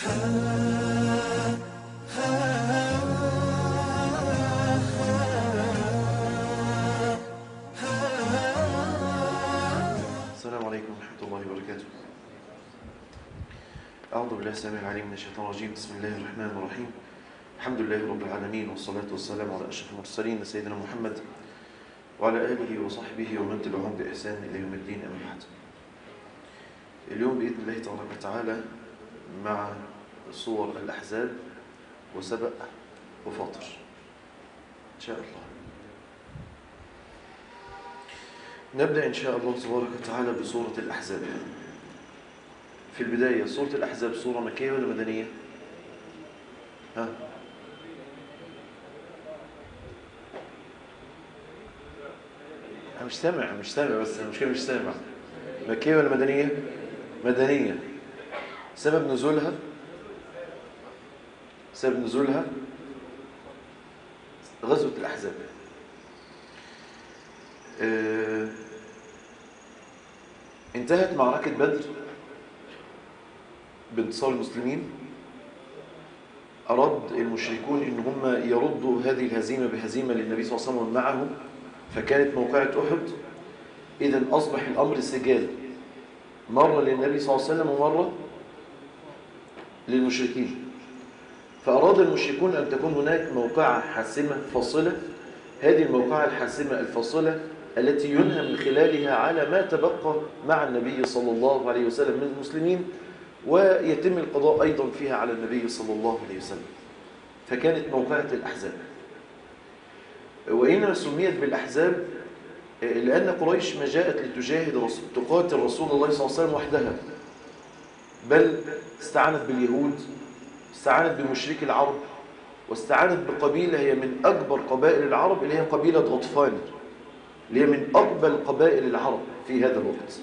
السلام عليكم ورحمة الله وبركاته أعوذ بالله السميع العليم من الشيطان الرجيم بسم الله الرحمن الرحيم الحمد لله رب العالمين والصلاة والسلام على أشرف المرسلين سيدنا محمد وعلى آله وصحبه ومن تبعهم بإحسان إلى يوم الدين أما بعد اليوم بإذن الله تبارك وتعالى مع صور الأحزاب وسبأ وفاطر إن شاء الله نبدأ إن شاء الله تبارك وتعالى بسورة الأحزاب في البداية سورة الأحزاب سورة مكية ولا مدنية؟ ها؟ أنا مش سامع مش سامع بس المشكلة مش سامع مكية ولا مدنية؟ مدنية سبب نزولها سبب نزولها غزوة الأحزاب آه، انتهت معركة بدر بانتصار المسلمين أراد المشركون إن هم يردوا هذه الهزيمة بهزيمة للنبي صلى الله عليه وسلم معهم فكانت موقعة أحد إذا أصبح الأمر سجال مرة للنبي صلى الله عليه وسلم ومرة للمشركين فأراد المشركون أن تكون هناك موقعة حاسمة فاصلة هذه الموقعة الحاسمة الفاصلة التي ينهى من خلالها على ما تبقى مع النبي صلى الله عليه وسلم من المسلمين ويتم القضاء أيضا فيها على النبي صلى الله عليه وسلم فكانت موقعة الأحزاب وإنما سميت بالأحزاب لأن قريش ما جاءت لتجاهد رسول تقاتل رسول الله صلى الله عليه وسلم وحدها بل استعانت باليهود استعانت بمشركي العرب واستعانت بقبيلة هي من أكبر قبائل العرب اللي هي قبيلة غطفان اللي هي من أقبل قبائل العرب في هذا الوقت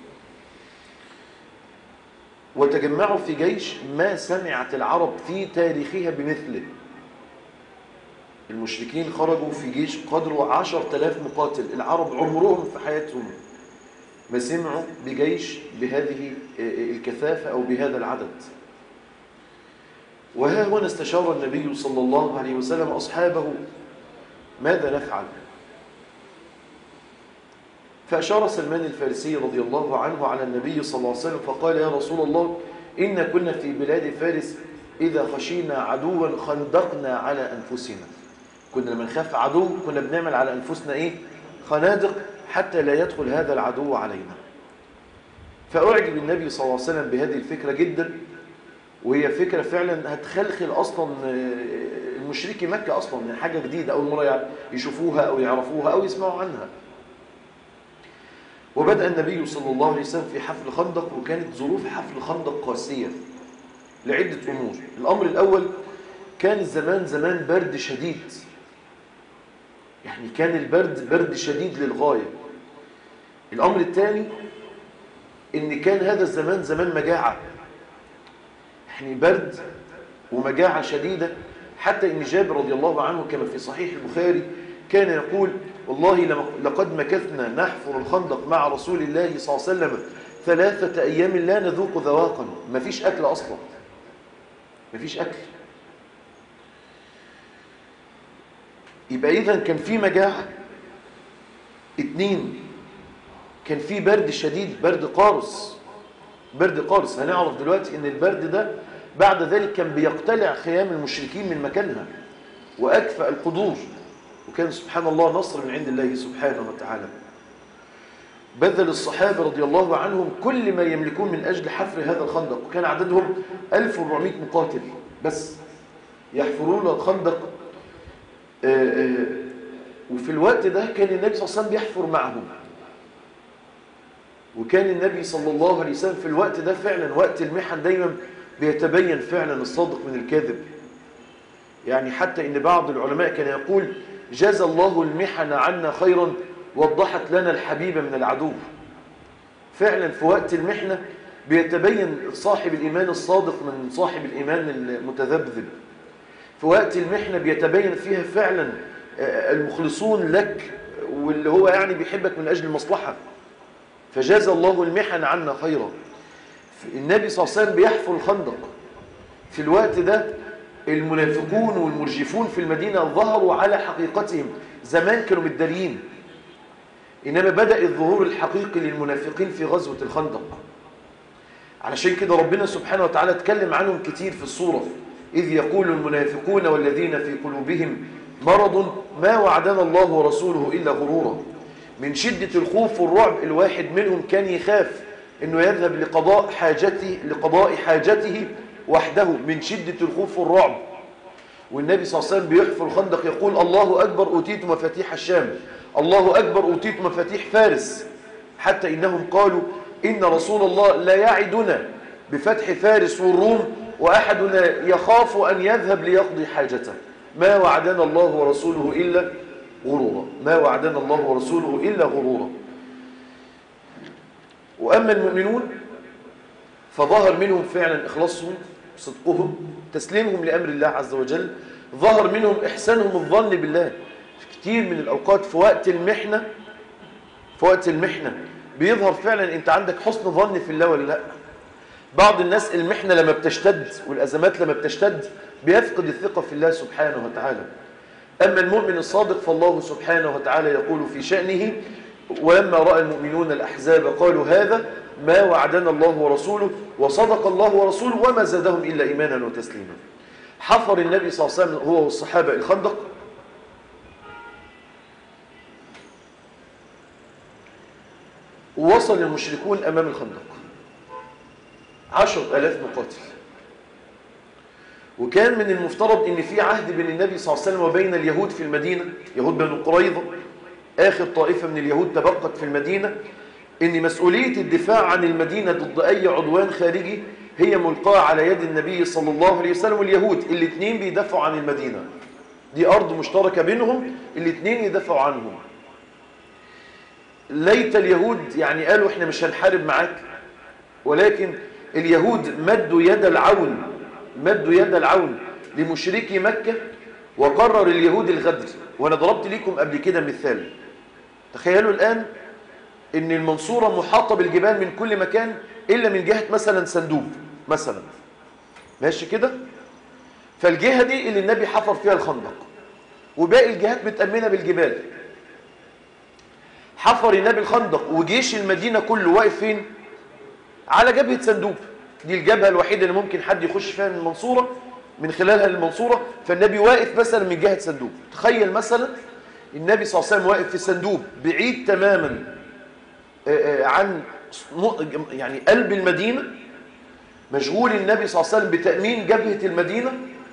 وتجمعوا في جيش ما سمعت العرب في تاريخها بمثله المشركين خرجوا في جيش قدره عشر تلاف مقاتل العرب عمرهم في حياتهم ما سمعوا بجيش بهذه الكثافة أو بهذا العدد وها هنا استشار النبي صلى الله عليه وسلم أصحابه ماذا نفعل فأشار سلمان الفارسي رضي الله عنه على النبي صلى الله عليه وسلم فقال يا رسول الله إن كنا في بلاد فارس إذا خشينا عدوا خندقنا على أنفسنا كنا لما نخاف عدو كنا بنعمل على أنفسنا إيه خنادق حتى لا يدخل هذا العدو علينا فأعجب النبي صلى الله عليه وسلم بهذه الفكرة جدا وهي فكرة فعلا هتخلخل أصلا المشركي مكة أصلا من حاجة جديدة أول مرة يشوفوها أو يعرفوها أو يسمعوا عنها وبدأ النبي صلى الله عليه وسلم في حفل خندق وكانت ظروف حفل خندق قاسية لعدة أمور الأمر الأول كان الزمان زمان برد شديد يعني كان البرد برد شديد للغاية الأمر الثاني إن كان هذا الزمان زمان مجاعة يعني برد ومجاعة شديدة حتى إن جابر رضي الله عنه كما في صحيح البخاري كان يقول والله لقد مكثنا نحفر الخندق مع رسول الله صلى الله عليه وسلم ثلاثة أيام لا نذوق ذواقا ما فيش أكل أصلا ما فيش أكل يبقى إذا كان في مجاعة اتنين كان في برد شديد برد قارس برد قارس هنعرف دلوقتي ان البرد ده بعد ذلك كان بيقتلع خيام المشركين من مكانها وأكفأ القدور وكان سبحان الله نصر من عند الله سبحانه وتعالى بذل الصحابة رضي الله عنهم كل ما يملكون من أجل حفر هذا الخندق وكان عددهم 1400 مقاتل بس يحفرون الخندق وفي الوقت ده كان النبي صلى الله عليه وسلم بيحفر معهم وكان النبي صلى الله عليه وسلم في الوقت ده فعلا وقت المحن دايما بيتبين فعلا الصادق من الكاذب يعني حتى ان بعض العلماء كان يقول جزى الله المحن عنا خيرا وضحت لنا الحبيب من العدو فعلا في وقت المحنة بيتبين صاحب الإيمان الصادق من صاحب الإيمان المتذبذب في وقت المحنة بيتبين فيها فعلا المخلصون لك واللي هو يعني بيحبك من أجل المصلحة فجاز الله المحن عنا خيرا النبي صلى الله عليه وسلم بيحفر الخندق في الوقت ده المنافقون والمرجفون في المدينة ظهروا على حقيقتهم زمان كانوا متداريين إنما بدأ الظهور الحقيقي للمنافقين في غزوة الخندق علشان كده ربنا سبحانه وتعالى اتكلم عنهم كتير في الصورة إذ يقول المنافقون والذين في قلوبهم مرض ما وعدنا الله ورسوله إلا غرورا من شدة الخوف والرعب الواحد منهم كان يخاف أنه يذهب لقضاء حاجته لقضاء حاجته وحده من شدة الخوف والرعب والنبي صلى الله عليه وسلم بيحفر الخندق يقول الله أكبر أوتيت مفاتيح الشام الله أكبر أوتيت مفاتيح فارس حتى إنهم قالوا إن رسول الله لا يعدنا بفتح فارس والروم وأحدنا يخاف أن يذهب ليقضي حاجته ما وعدنا الله ورسوله إلا غرورا ما وعدنا الله ورسوله إلا غرورا وأما المؤمنون فظهر منهم فعلا إخلاصهم صدقهم تسليمهم لأمر الله عز وجل ظهر منهم إحسانهم الظن بالله في كتير من الأوقات في وقت المحنة في وقت المحنة بيظهر فعلا أنت عندك حسن ظن في الله ولا لا بعض الناس المحنة لما بتشتد والأزمات لما بتشتد بيفقد الثقة في الله سبحانه وتعالى أما المؤمن الصادق فالله سبحانه وتعالى يقول في شأنه ولما رأى المؤمنون الأحزاب قالوا هذا ما وعدنا الله ورسوله وصدق الله ورسوله وما زادهم إلا إيمانا وتسليما حفر النبي صلى الله عليه وسلم هو والصحابة الخندق ووصل المشركون أمام الخندق عشر ألاف مقاتل وكان من المفترض ان في عهد بين النبي صلى الله عليه وسلم وبين اليهود في المدينة يهود بنو قريظة آخر طائفة من اليهود تبقت في المدينة ان مسؤولية الدفاع عن المدينة ضد أي عدوان خارجي هي ملقاة على يد النبي صلى الله عليه وسلم واليهود الاثنين بيدافعوا عن المدينة دي أرض مشتركة بينهم الاثنين يدافعوا عنهم ليت اليهود يعني قالوا احنا مش هنحارب معاك ولكن اليهود مدوا يد العون مدوا يد العون لمشركي مكة وقرر اليهود الغدر وانا ضربت لكم قبل كده مثال تخيلوا الآن ان المنصورة محاطة بالجبال من كل مكان إلا من جهة مثلا سندوب مثلا ماشي كده فالجهة دي اللي النبي حفر فيها الخندق وباقي الجهات متأمنة بالجبال حفر النبي الخندق وجيش المدينة كله واقف فين على جبهة سندوب دي الجبهة الوحيدة اللي ممكن حد يخش فيها من المنصورة من خلالها المنصورة فالنبي واقف مثلا من جهة سندوب تخيل مثلا النبي صلى الله عليه وسلم واقف في سندوب بعيد تماما عن يعني قلب المدينة مشغول النبي صلى الله عليه وسلم بتأمين جبهة المدينة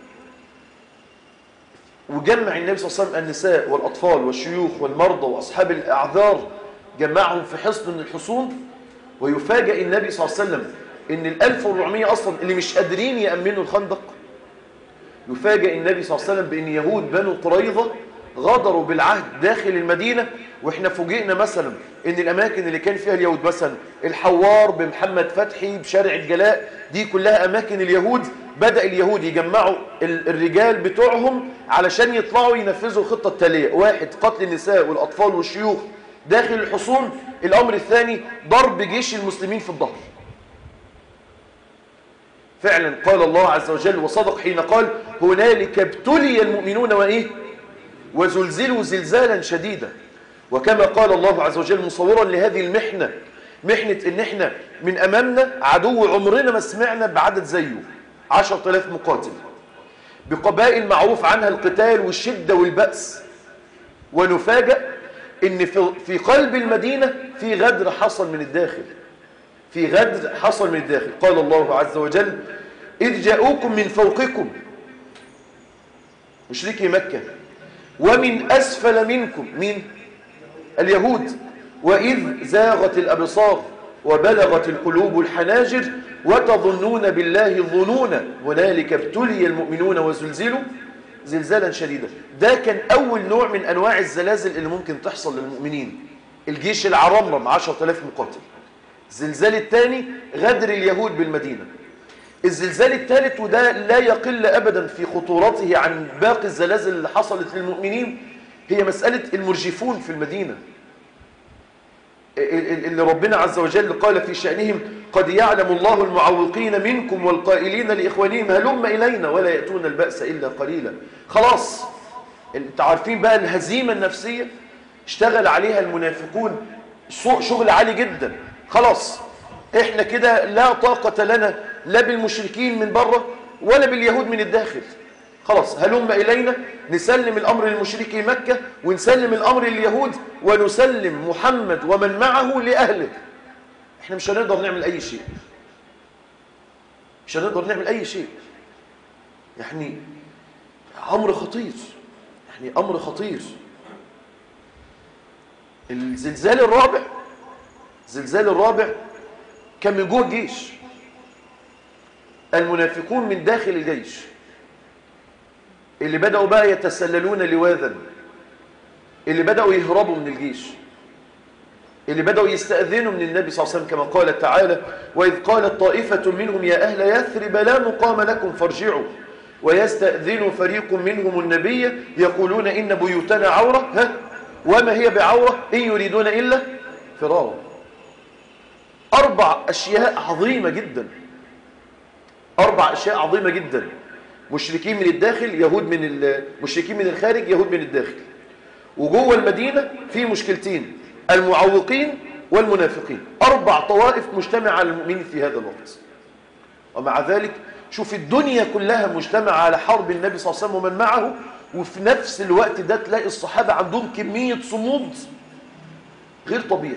وجمع النبي صلى الله عليه وسلم النساء والأطفال والشيوخ والمرضى وأصحاب الأعذار جمعهم في حصن من الحصون ويفاجئ النبي صلى الله عليه وسلم ان ال 1400 اصلا اللي مش قادرين يامنوا الخندق يفاجئ النبي صلى الله عليه وسلم بان يهود بنو قريظه غدروا بالعهد داخل المدينه واحنا فوجئنا مثلا ان الاماكن اللي كان فيها اليهود مثلا الحوار بمحمد فتحي بشارع الجلاء دي كلها اماكن اليهود بدا اليهود يجمعوا الرجال بتوعهم علشان يطلعوا ينفذوا الخطه التاليه واحد قتل النساء والاطفال والشيوخ داخل الحصون الامر الثاني ضرب جيش المسلمين في الظهر فعلا قال الله عز وجل وصدق حين قال هنالك ابتلي المؤمنون وإيه وزلزلوا زلزالا شديدا وكما قال الله عز وجل مصورا لهذه المحنة محنة ان احنا من امامنا عدو عمرنا ما سمعنا بعدد زيه عشر تلاف مقاتل بقبائل معروف عنها القتال والشدة والبأس ونفاجأ ان في قلب المدينة في غدر حصل من الداخل في غدر حصل من الداخل قال الله عز وجل إذ جاءوكم من فوقكم مشركي مكة ومن أسفل منكم من اليهود وإذ زاغت الأبصار وبلغت القلوب الحناجر وتظنون بالله الظنون هنالك ابتلي المؤمنون وزلزلوا زلزالا شديدا ده كان أول نوع من أنواع الزلازل اللي ممكن تحصل للمؤمنين الجيش العرمرم 10000 مقاتل الزلزال الثاني غدر اليهود بالمدينة الزلزال الثالث وده لا يقل أبدا في خطورته عن باقي الزلازل اللي حصلت للمؤمنين هي مسألة المرجفون في المدينة اللي ربنا عز وجل قال في شأنهم قد يعلم الله المعوقين منكم والقائلين لإخوانهم هلم إلينا ولا يأتون البأس إلا قليلا خلاص انت عارفين بقى الهزيمة النفسية اشتغل عليها المنافقون شغل عالي جدا خلاص احنا كده لا طاقة لنا لا بالمشركين من بره ولا باليهود من الداخل خلاص هلم إلينا نسلم الأمر للمشركي مكة ونسلم الأمر لليهود ونسلم محمد ومن معه لأهله احنا مش هنقدر نعمل أي شيء مش هنقدر نعمل أي شيء يعني أمر خطير يعني أمر خطير الزلزال الرابع الزلزال الرابع كان من جوه الجيش المنافقون من داخل الجيش اللي بدأوا بقى يتسللون لواذا اللي بدأوا يهربوا من الجيش اللي بدأوا يستأذنوا من النبي صلى الله عليه وسلم كما قال تعالى وإذ قالت طائفة منهم يا أهل يثرب لا مقام لكم فارجعوا ويستأذن فريق منهم النبي يقولون إن بيوتنا عورة ها وما هي بعورة إن يريدون إلا فرارا أربع أشياء عظيمة جدا أربع أشياء عظيمة جدا مشركين من الداخل يهود من المشركين من الخارج يهود من الداخل وجوه المدينة في مشكلتين المعوقين والمنافقين أربع طوائف مجتمعة على المؤمنين في هذا الوقت ومع ذلك شوف الدنيا كلها مجتمعة على حرب النبي صلى الله عليه وسلم ومن معه وفي نفس الوقت ده تلاقي الصحابة عندهم كمية صمود غير طبيعي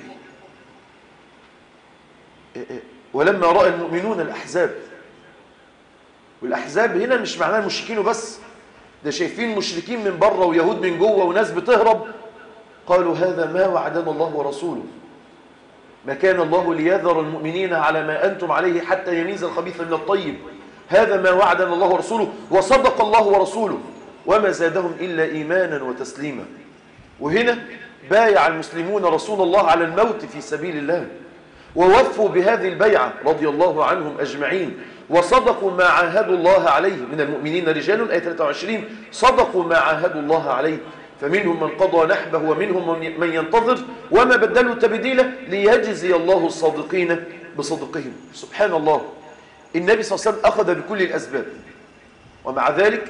ولما رأى المؤمنون الأحزاب والأحزاب هنا مش معناه المشركين وبس ده شايفين مشركين من بره ويهود من جوه وناس بتهرب قالوا هذا ما وعدنا الله ورسوله ما كان الله ليذر المؤمنين على ما أنتم عليه حتى يميز الخبيث من الطيب هذا ما وعدنا الله ورسوله وصدق الله ورسوله وما زادهم إلا إيمانا وتسليما وهنا بايع المسلمون رسول الله على الموت في سبيل الله ووفوا بهذه البيعة رضي الله عنهم أجمعين وصدقوا ما عاهدوا الله عليه من المؤمنين رجال آية 23 صدقوا ما عاهدوا الله عليه فمنهم من قضى نحبه ومنهم من ينتظر وما بدلوا تبديلا ليجزي الله الصادقين بصدقهم سبحان الله النبي صلى الله عليه وسلم أخذ بكل الأسباب ومع ذلك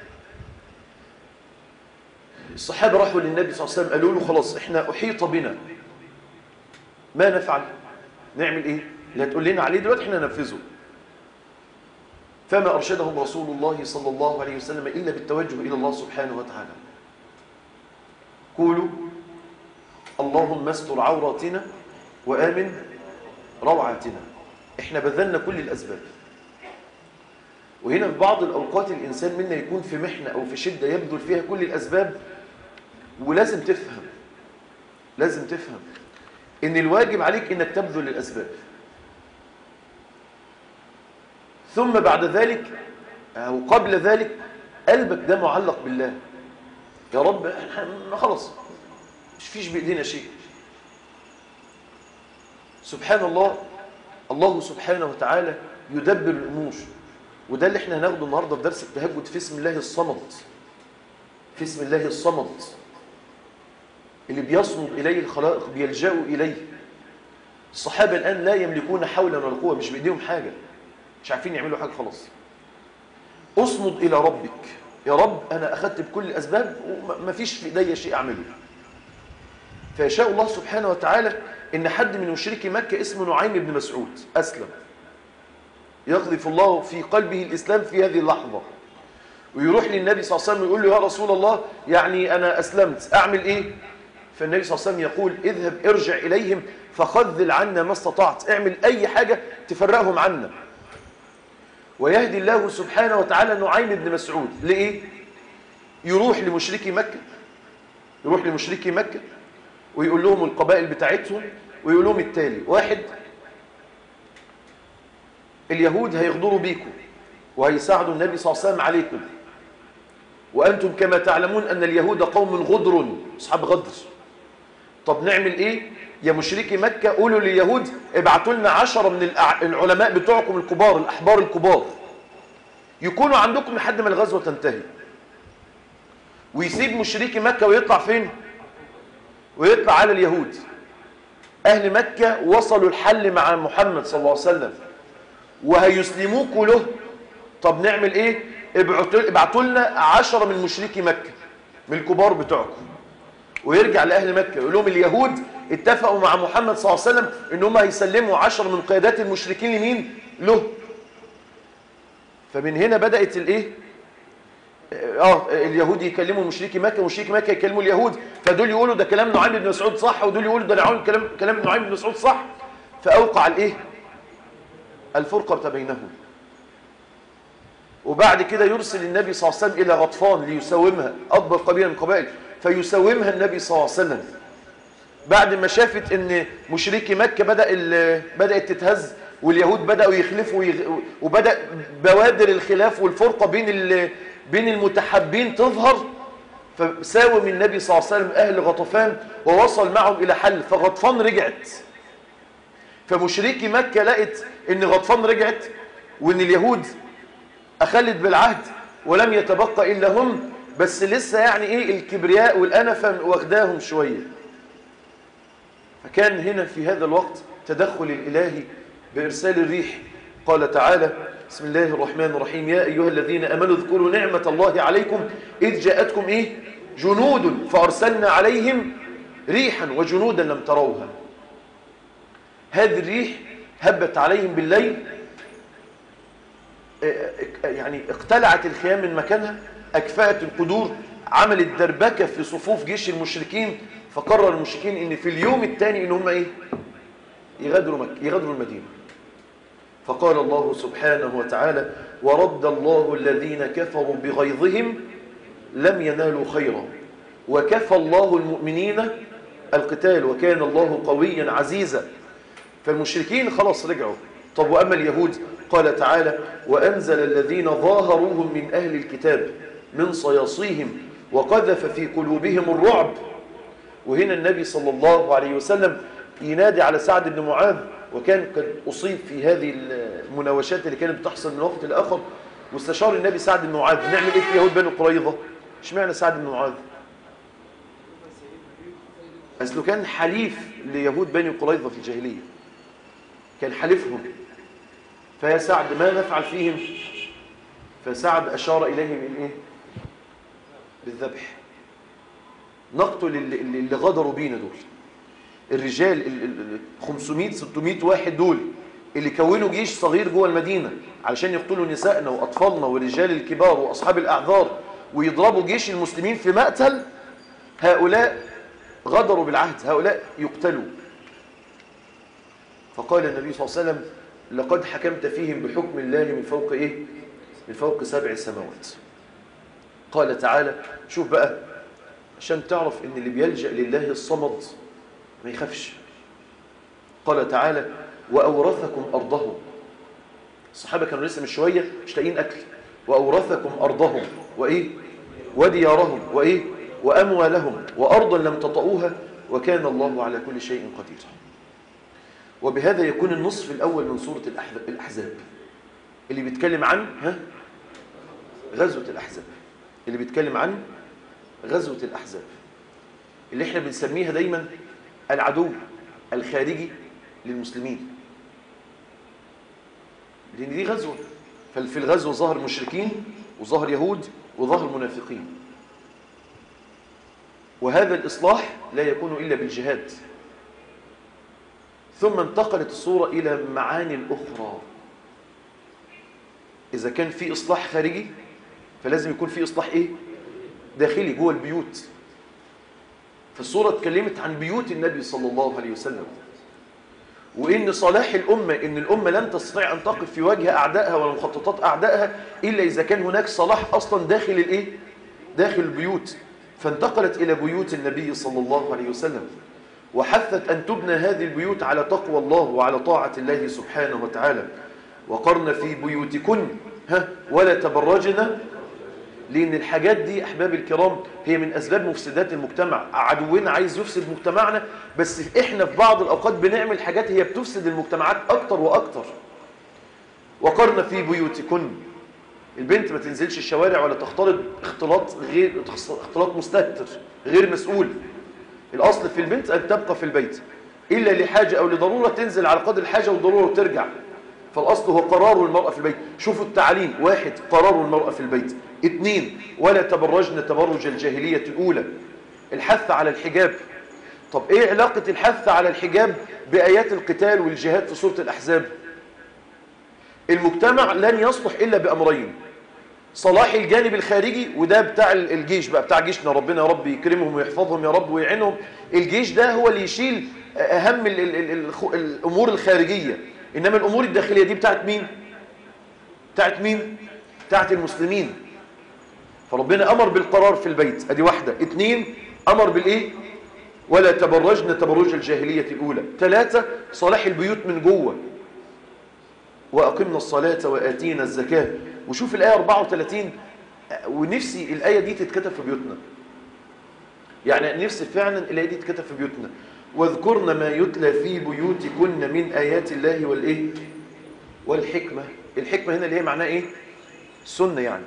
الصحابة راحوا للنبي صلى الله عليه وسلم قالوا له خلاص احنا أحيط بنا ما نفعل نعمل ايه اللي هتقول لنا عليه دلوقتي احنا ننفذه فما أرشدهم رسول الله صلى الله عليه وسلم إلا بالتوجه إلى الله سبحانه وتعالى قولوا اللهم استر عوراتنا وآمن روعاتنا احنا بذلنا كل الأسباب وهنا في بعض الأوقات الإنسان منا يكون في محنة أو في شدة يبذل فيها كل الأسباب ولازم تفهم لازم تفهم إن الواجب عليك إنك تبذل الأسباب ثم بعد ذلك أو قبل ذلك قلبك ده معلق بالله يا رب احنا خلاص مش فيش بإيدينا شيء سبحان الله الله سبحانه وتعالى يدبر الأمور وده اللي احنا هناخده النهارده في درس التهجد في اسم الله الصمد في اسم الله الصمد اللي بيصمد إليه الخلائق بيلجأوا إليه الصحابة الآن لا يملكون حولا ولا قوة مش بإيديهم حاجة مش عارفين يعملوا حاجة خلاص اصمد إلى ربك يا رب أنا أخذت بكل الأسباب وما فيش في إيدي شيء أعمله فيشاء الله سبحانه وتعالى إن حد من مشركي مكة اسمه نعيم بن مسعود أسلم يقذف الله في قلبه الإسلام في هذه اللحظة ويروح للنبي صلى الله عليه وسلم ويقول له يا رسول الله يعني أنا أسلمت أعمل إيه فالنبي صلى الله عليه وسلم يقول اذهب ارجع إليهم فخذل عنا ما استطعت اعمل أي حاجة تفرقهم عنا ويهدي الله سبحانه وتعالى نعيم بن مسعود لإيه يروح لمشركي مكة يروح لمشركي مكة ويقول لهم القبائل بتاعتهم ويقول لهم التالي واحد اليهود هيغدروا بيكم وهيساعدوا النبي صلى الله عليه وسلم عليكم وأنتم كما تعلمون أن اليهود قوم غدر أصحاب غدر طب نعمل إيه يا مشركي مكة قولوا لليهود ابعتوا لنا عشرة من العلماء بتوعكم الكبار الأحبار الكبار يكونوا عندكم لحد ما الغزوة تنتهي ويسيب مشركي مكة ويطلع فين ويطلع على اليهود أهل مكة وصلوا الحل مع محمد صلى الله عليه وسلم وهيسلموكوا له طب نعمل ايه ابعتوا ابعتوا لنا عشرة من مشركي مكة من الكبار بتوعكم ويرجع لأهل مكة يقول لهم اليهود اتفقوا مع محمد صلى الله عليه وسلم ان هم هيسلموا عشرة من قيادات المشركين لمين له فمن هنا بدأت الايه اه اليهود يكلموا مشركي مكة ومشركي مكة يكلموا اليهود فدول يقولوا ده كلام نعيم بن مسعود صح ودول يقولوا ده نعيم كلام كلام نعيم بن مسعود صح فأوقع الايه الفرقة بينهم وبعد كده يرسل النبي صلى الله عليه وسلم إلى غطفان ليساومها أكبر قبيلة من القبائل فيساومها النبي صلى الله عليه وسلم بعد ما شافت ان مشركي مكة بدأ بدأت تتهز واليهود بدأوا يخلفوا ويغ... وبدأ بوادر الخلاف والفرقة بين ال... بين المتحبين تظهر فساوم النبي صلى الله عليه وسلم أهل غطفان ووصل معهم إلى حل فغطفان رجعت فمشركي مكة لقت ان غطفان رجعت وان اليهود أخلت بالعهد ولم يتبقى إلا هم بس لسه يعني إيه الكبرياء والأنفة واخداهم شوية فكان هنا في هذا الوقت تدخل الإلهي بإرسال الريح قال تعالى بسم الله الرحمن الرحيم يا أيها الذين أمنوا اذكروا نعمة الله عليكم إذ جاءتكم إيه جنود فأرسلنا عليهم ريحا وجنودا لم تروها هذه الريح هبت عليهم بالليل يعني اقتلعت الخيام من مكانها أكفأت القدور عملت دربكة في صفوف جيش المشركين فقرر المشركين ان في اليوم الثاني ان هم ايه يغادروا مكة يغادروا المدينة فقال الله سبحانه وتعالى ورد الله الذين كفروا بغيظهم لم ينالوا خيرا وكفى الله المؤمنين القتال وكان الله قويا عزيزا فالمشركين خلاص رجعوا طب وأما اليهود قال تعالى وأنزل الذين ظاهروهم من أهل الكتاب من صياصيهم وقذف في قلوبهم الرعب وهنا النبي صلى الله عليه وسلم ينادي على سعد بن معاذ وكان قد أصيب في هذه المناوشات اللي كانت بتحصل من وقت لآخر واستشار النبي سعد بن معاذ نعمل ايه في يهود بني قريظة اشمعنى سعد بن معاذ أصله كان حليف ليهود بني قريظة في الجاهلية كان حليفهم فيا سعد ما نفعل فيهم فسعد أشار إليهم بالإيه بالذبح نقتل اللي, اللي غدروا بينا دول الرجال ال 500 600 واحد دول اللي كونوا جيش صغير جوه المدينة علشان يقتلوا نسائنا وأطفالنا والرجال الكبار وأصحاب الأعذار ويضربوا جيش المسلمين في مقتل هؤلاء غدروا بالعهد هؤلاء يقتلوا فقال النبي صلى الله عليه وسلم لقد حكمت فيهم بحكم الله من فوق إيه؟ من فوق سبع سماوات قال تعالى شوف بقى عشان تعرف ان اللي بيلجأ لله الصمد ما يخافش قال تعالى وأورثكم أرضهم الصحابة كانوا لسه من شوية مش لاقيين أكل وأورثكم أرضهم وإيه وديارهم وإيه وأموالهم وأرضا لم تطؤوها وكان الله على كل شيء قدير وبهذا يكون النصف الأول من سورة الأحزاب اللي بيتكلم عن ها غزوة الأحزاب اللي بيتكلم عن غزوة الأحزاب اللي احنا بنسميها دايما العدو الخارجي للمسلمين لأن دي غزوة ففي الغزوة ظهر مشركين وظهر يهود وظهر منافقين وهذا الإصلاح لا يكون إلا بالجهاد ثم انتقلت الصورة إلى معاني أخرى إذا كان في إصلاح خارجي فلازم يكون في إصلاح إيه؟ داخلي جوه البيوت فالصورة اتكلمت عن بيوت النبي صلى الله عليه وسلم وإن صلاح الأمة إن الأمة لن تستطيع أن تقف في وجه أعدائها ولا مخططات أعدائها إلا إذا كان هناك صلاح أصلا داخل الإيه؟ داخل البيوت فانتقلت إلى بيوت النبي صلى الله عليه وسلم وحثت أن تبنى هذه البيوت على تقوى الله وعلى طاعة الله سبحانه وتعالى وقرن في بيوتكن ها ولا تبرجن لأن الحاجات دي أحباب الكرام هي من أسباب مفسدات المجتمع عدونا عايز يفسد مجتمعنا بس إحنا في بعض الأوقات بنعمل حاجات هي بتفسد المجتمعات أكتر وأكتر وقرن في بيوتكن البنت ما تنزلش الشوارع ولا تختلط اختلاط غير اختلاط مستهتر غير مسؤول الأصل في البنت أن تبقى في البيت إلا لحاجة أو لضرورة تنزل على قدر الحاجة والضرورة وترجع فالأصل هو قرار المرأة في البيت شوفوا التعليم واحد قرار المرأة في البيت اثنين ولا تبرجن تبرج الجاهلية الأولى الحث على الحجاب طب ايه علاقة الحث على الحجاب بآيات القتال والجهاد في سورة الأحزاب المجتمع لن يصلح إلا بأمرين صلاح الجانب الخارجي وده بتاع الجيش بقى بتاع جيشنا ربنا يا رب يكرمهم ويحفظهم يا رب ويعينهم الجيش ده هو اللي يشيل أهم ال ال ال ال الأمور الخارجية إنما الأمور الداخلية دي بتاعت مين بتاعت مين بتاعت المسلمين فربنا أمر بالقرار في البيت أدي واحدة اتنين أمر بالإيه ولا تبرجن تبرج الجاهلية الأولى ثلاثة صلاح البيوت من جوه وأقمنا الصلاة وآتينا الزكاة وشوف الآية 34 ونفسي الآية دي تتكتب في بيوتنا يعني نفسي فعلا الآية دي تتكتب في بيوتنا واذكرن ما يتلى في بيوتكن من آيات الله والإيه والحكمة الحكمة هنا اللي هي معناها إيه السنة يعني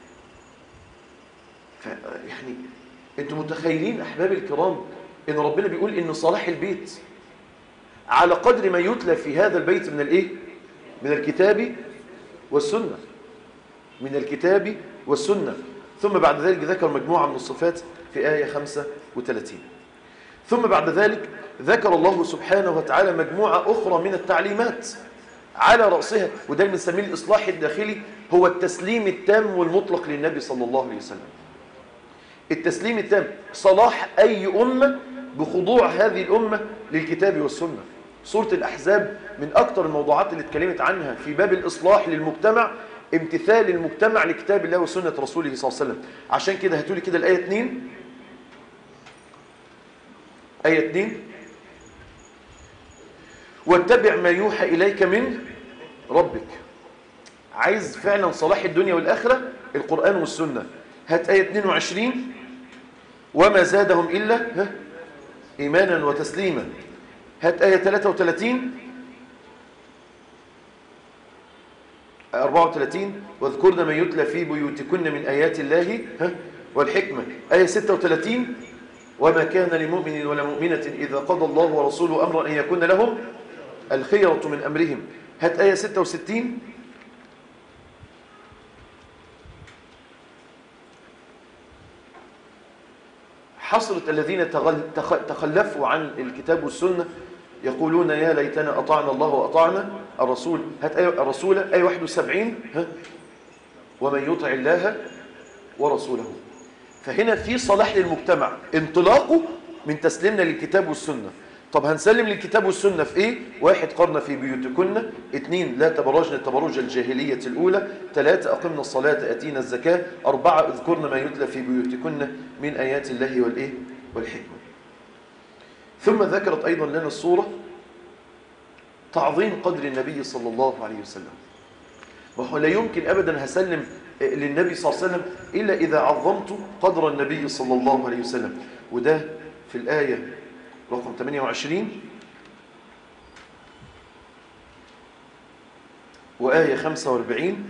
يعني انتم متخيلين أحبابي الكرام إن ربنا بيقول إن صلاح البيت على قدر ما يتلى في هذا البيت من الإيه من الكتاب والسنة من الكتاب والسنة ثم بعد ذلك ذكر مجموعة من الصفات في آية 35 ثم بعد ذلك ذكر الله سبحانه وتعالى مجموعة أخرى من التعليمات على رأسها وده بنسميه الإصلاح الداخلي هو التسليم التام والمطلق للنبي صلى الله عليه وسلم التسليم التام صلاح أي أمة بخضوع هذه الأمة للكتاب والسنة سورة الأحزاب من أكثر الموضوعات اللي اتكلمت عنها في باب الإصلاح للمجتمع امتثال المجتمع لكتاب الله وسنة رسوله صلى الله عليه وسلم عشان كده هاتولي كده الآية 2 آية 2 واتبع ما يوحى إليك من ربك عايز فعلا صلاح الدنيا والآخرة القرآن والسنة هات آية 22 وما زادهم إلا ها إيمانا وتسليما هات آية 33 34 واذكرن ما يتلى في بيوتكن من آيات الله ها والحكمة آية 36 وما كان لمؤمن ولا مؤمنة إذا قضى الله ورسوله أمرا أن يكون لهم الخيرة من أمرهم هات آية 66 حصرت الذين تخلفوا عن الكتاب والسنة يقولون يا ليتنا أطعنا الله وأطعنا الرسول هات آية الرسول آية 71 ها ومن يطع الله ورسوله فهنا في صلاح للمجتمع انطلاقه من تسليمنا للكتاب والسنة طب هنسلم للكتاب والسنة في ايه واحد قرن في بيوتكن اثنين لا تبرجن تبرج الجاهلية الأولى ثلاثة أقمنا الصلاة أتينا الزكاة أربعة اذكرن ما يتلى في بيوتكن من آيات الله والإيه والحكمة ثم ذكرت أيضا لنا الصورة تعظيم قدر النبي صلى الله عليه وسلم وهو لا يمكن أبدا هسلم للنبي صلى الله عليه وسلم إلا إذا عظمت قدر النبي صلى الله عليه وسلم وده في الآية رقم 28 وآية 45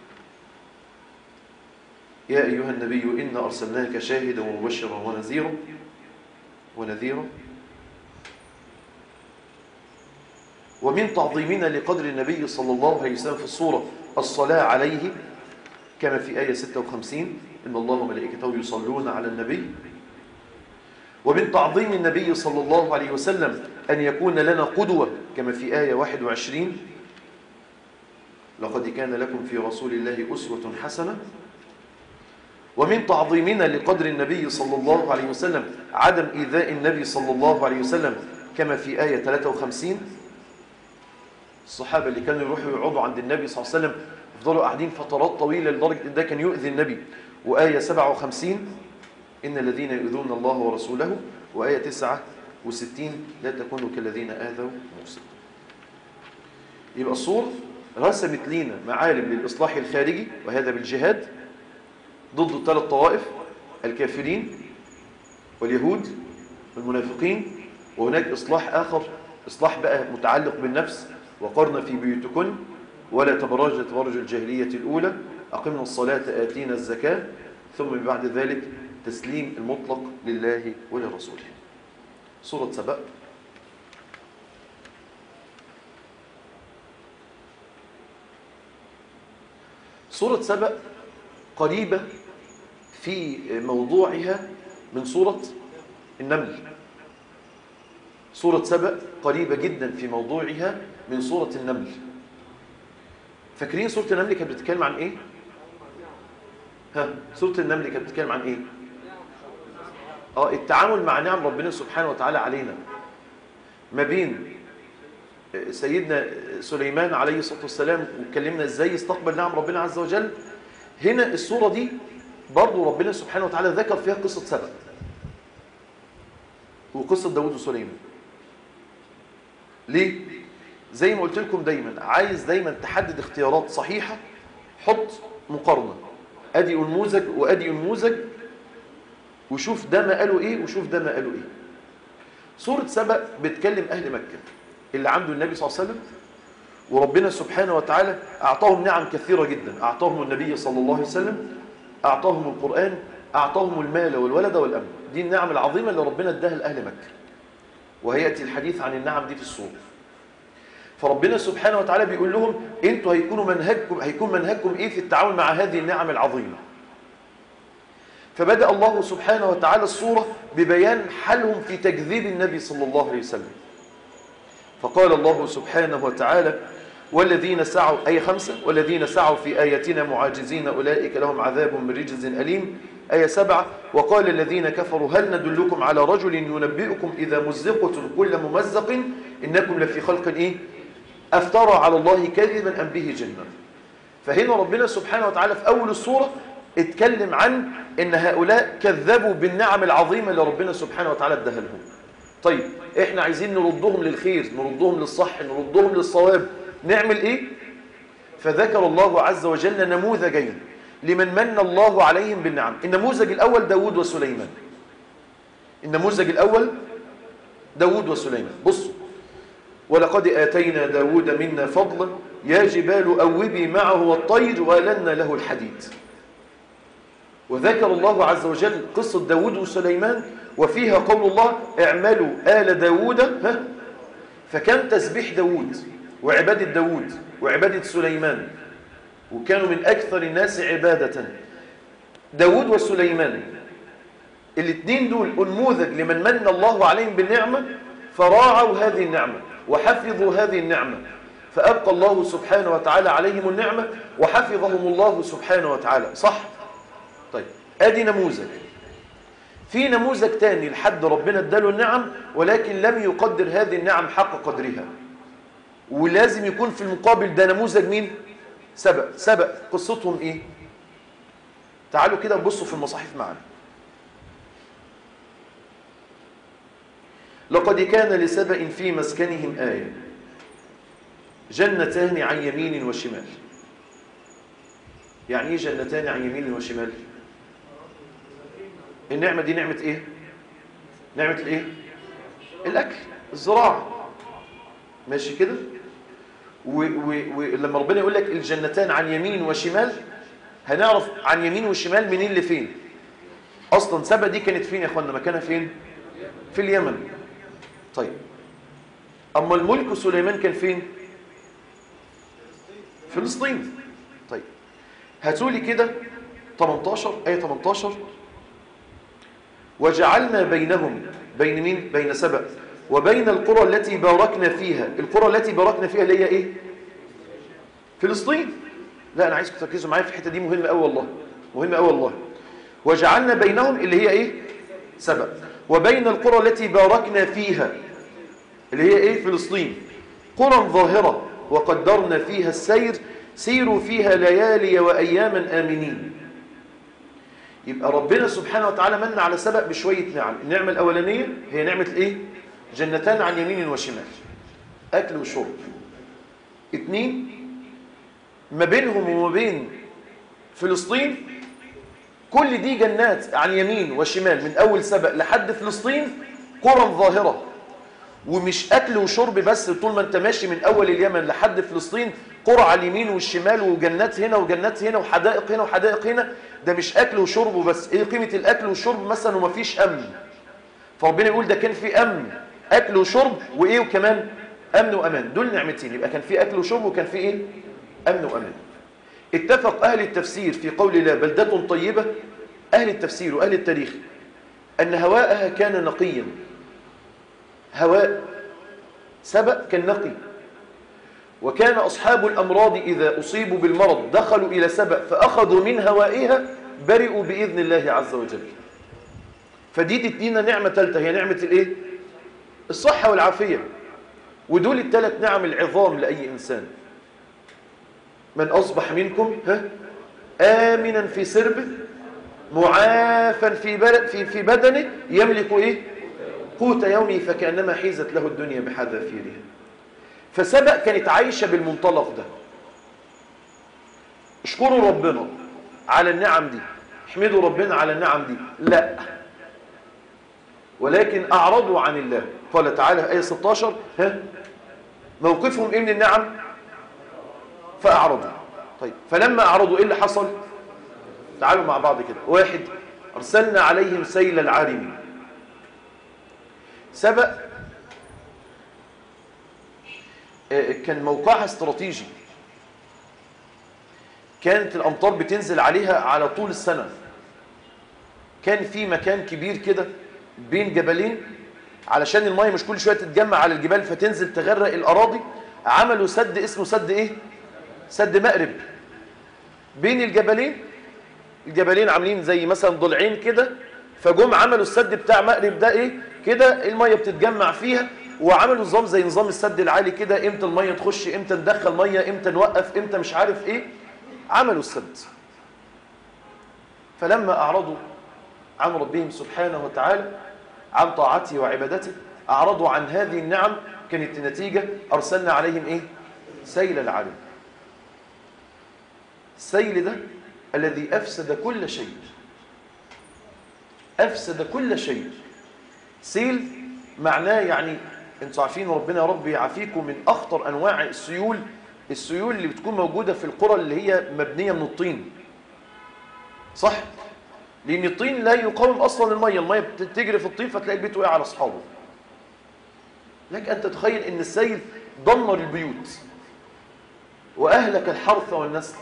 يا أيها النبي إنا أرسلناك شاهدا ومبشرا ونذيرا ونذيرا ومن تعظيمنا لقدر النبي صلى الله عليه وسلم في الصورة الصلاة عليه كما في آية 56 إن الله وملائكته يصلون على النبي ومن تعظيم النبي صلى الله عليه وسلم أن يكون لنا قدوة كما في آية 21 لقد كان لكم في رسول الله أسوة حسنة ومن تعظيمنا لقدر النبي صلى الله عليه وسلم عدم إيذاء النبي صلى الله عليه وسلم كما في آية 53 الصحابة اللي كانوا يروحوا يقعدوا عند النبي صلى الله عليه وسلم يفضلوا قاعدين فترات طويلة لدرجة إن ده كان يؤذي النبي وآية 57 إن الذين يؤذون الله ورسوله وآية 69 لا تكونوا كالذين آذوا موسى يبقى الصورة رسمت لنا معالم للإصلاح الخارجي وهذا بالجهاد ضد الثلاث طوائف الكافرين واليهود والمنافقين وهناك إصلاح آخر إصلاح بقى متعلق بالنفس وقرن في بيوتكن ولا تبرج تبرج الجاهلية الأولى أقمنا الصلاة آتينا الزكاة ثم بعد ذلك تسليم المطلق لله ولرسوله سورة سبأ سورة سبأ قريبة في موضوعها من سورة النمل سورة سبأ قريبة جدا في موضوعها من سورة النمل فاكرين سورة النمل كانت بتتكلم عن ايه؟ ها سورة النمل كانت بتتكلم عن ايه؟ اه التعامل مع نعم ربنا سبحانه وتعالى علينا ما بين سيدنا سليمان عليه الصلاة والسلام واتكلمنا ازاي يستقبل نعم ربنا عز وجل هنا الصورة دي برضو ربنا سبحانه وتعالى ذكر فيها قصة سبأ وقصة داود وسليمان ليه؟ زي ما قلت لكم دايما عايز دايما تحدد اختيارات صحيحة حط مقارنة ادي نموذج وادي نموذج وشوف ده ما قالوا ايه وشوف ده ما قالوا ايه سورة سبأ بتكلم اهل مكة اللي عنده النبي صلى الله عليه وسلم وربنا سبحانه وتعالى اعطاهم نعم كثيرة جدا اعطاهم النبي صلى الله عليه وسلم اعطاهم القرآن اعطاهم المال والولد والامن دي النعم العظيمة اللي ربنا اداها لاهل مكة وهيأتي الحديث عن النعم دي في السورة فربنا سبحانه وتعالى بيقول لهم انتوا هيكونوا منهجكم هيكون منهجكم ايه في التعامل مع هذه النعم العظيمة فبدأ الله سبحانه وتعالى الصورة ببيان حالهم في تكذيب النبي صلى الله عليه وسلم فقال الله سبحانه وتعالى والذين سعوا أي خمسة والذين سعوا في آياتنا معاجزين أولئك لهم عذاب من رجز أليم آية سبعة وقال الذين كفروا هل ندلكم على رجل ينبئكم إذا مزقتم كل ممزق إنكم لفي خلق إيه أفترى على الله كذبا أم به جنة فهنا ربنا سبحانه وتعالى في أول الصورة اتكلم عن ان هؤلاء كذبوا بالنعم العظيمة اللي ربنا سبحانه وتعالى اداها لهم طيب احنا عايزين نردهم للخير نردهم للصح نردهم للصواب نعمل ايه فذكر الله عز وجل نموذجين لمن من الله عليهم بالنعم النموذج الاول داود وسليمان النموذج الاول داود وسليمان بصوا ولقد آتينا داود منا فضلا يا جبال أوبي معه والطير ولنا له الحديد وذكر الله عز وجل قصة داود وسليمان وفيها قول الله اعملوا آل داود ها فكان تسبيح داود وعبادة داود وعبادة سليمان وكانوا من أكثر الناس عبادة داود وسليمان الاثنين دول أنموذج لمن من الله عليهم بالنعمة فراعوا هذه النعمة وحفظوا هذه النعمة فأبقى الله سبحانه وتعالى عليهم النعمة وحفظهم الله سبحانه وتعالى صح؟ طيب ادي نموذج في نموذج تاني لحد ربنا اداله النعم ولكن لم يقدر هذه النعم حق قدرها ولازم يكون في المقابل ده نموذج مين سبق سبق قصتهم ايه تعالوا كده بصوا في المصاحف معنا لقد كان لسبأ في مسكنهم آية جنتان عن يمين وشمال يعني ايه جنتان عن يمين وشمال النعمة دي نعمة ايه نعمة الايه الاكل الزراعة ماشي كده ولما ربنا يقول لك الجنتان عن يمين وشمال هنعرف عن يمين وشمال منين لفين اصلا سبا دي كانت فين يا اخوانا مكانها فين في اليمن طيب اما الملك سليمان كان فين فلسطين طيب هاتوا لي كده 18 آية 18 وجعلنا بينهم بين مين؟ بين سبأ وبين القرى التي باركنا فيها القرى التي باركنا فيها اللي هي ايه؟ فلسطين لا أنا عايزكم تركزوا معايا في الحتة دي مهمة أوي والله مهمة أوي والله وجعلنا بينهم اللي هي ايه؟ سبأ وبين القرى التي باركنا فيها اللي هي ايه؟ فلسطين قرى ظاهرة وقدرنا فيها السير سيروا فيها ليالي وأياما آمنين يبقى ربنا سبحانه وتعالى من على سبق بشوية نعم النعمة الأولانية هي نعمة الإيه؟ جنتان عن يمين وشمال أكل وشرب اتنين ما بينهم وما بين فلسطين كل دي جنات عن يمين وشمال من أول سبق لحد فلسطين قرى ظاهرة ومش أكل وشرب بس طول ما أنت ماشي من أول اليمن لحد فلسطين قرى على اليمين والشمال وجنات هنا وجنات هنا وحدائق هنا وحدائق هنا ده مش أكل وشرب وبس إيه قيمة الأكل والشرب مثلا ومفيش أمن فربنا يقول ده كان في أمن أكل وشرب وإيه وكمان أمن وأمان دول نعمتين يبقى كان في أكل وشرب وكان في إيه أمن وأمان اتفق أهل التفسير في قول الله بلدة طيبة أهل التفسير وأهل التاريخ أن هواءها كان نقيا هواء سبأ كان نقي وكان أصحاب الأمراض إذا أصيبوا بالمرض دخلوا إلى سبأ فأخذوا من هوائها برئوا بإذن الله عز وجل فدي تدينا نعمة ثالثة هي نعمة الإيه؟ الصحة والعافية ودول الثلاث نعم العظام لأي إنسان من أصبح منكم ها آمنا في سربه معافا في بلد في في بدنه يملك ايه قوت يومه فكانما حيزت له الدنيا بحذافيرها فسبق كانت عايشه بالمنطلق ده اشكروا ربنا على النعم دي احمدوا ربنا على النعم دي لا ولكن اعرضوا عن الله قال تعالى في ايه 16 ها موقفهم ايه من النعم فاعرضوا طيب فلما اعرضوا ايه اللي حصل تعالوا مع بعض كده واحد أرسلنا عليهم سيل العارم سبق كان موقعها استراتيجي كانت الأمطار بتنزل عليها على طول السنة كان في مكان كبير كده بين جبلين علشان المية مش كل شوية تتجمع على الجبال فتنزل تغرق الأراضي عملوا سد اسمه سد ايه سد مأرب بين الجبلين الجبلين عاملين زي مثلا ضلعين كده فجم عملوا السد بتاع مأرب ده ايه كده الميه بتتجمع فيها وعملوا نظام زي نظام السد العالي كده امتى الميه تخش امتى ندخل ميه امتى نوقف امتى مش عارف ايه عملوا السد فلما اعرضوا عن ربهم سبحانه وتعالى عن طاعته وعبادته اعرضوا عن هذه النعم كانت النتيجه ارسلنا عليهم ايه سيل العالم السيل ده الذي أفسد كل شيء أفسد كل شيء سيل معناه يعني انتوا عارفين ربنا يا رب يعافيكم من أخطر أنواع السيول السيول اللي بتكون موجودة في القرى اللي هي مبنية من الطين صح؟ لأن الطين لا يقاوم أصلا المية المية بتجري في الطين فتلاقي البيت وقع على أصحابه لك أن تتخيل أن السيل دمر البيوت وأهلك الحرث والنسل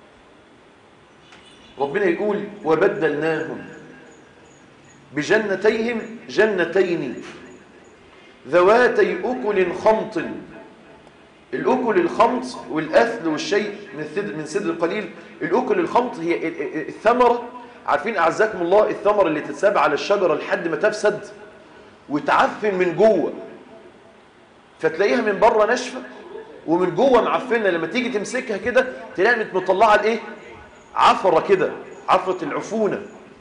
ربنا يقول وبدلناهم بجنتيهم جنتين ذواتي أكل خمط الأكل الخمط والأثل والشيء من سدر, من سدر قليل الأكل الخمط هي الثمرة عارفين أعزكم الله الثمرة اللي تتساب على الشجرة لحد ما تفسد وتعفن من جوه فتلاقيها من بره ناشفة ومن جوه معفنة لما تيجي تمسكها كده تلاقي مطلعة الايه عفرة كده عفرة العفونة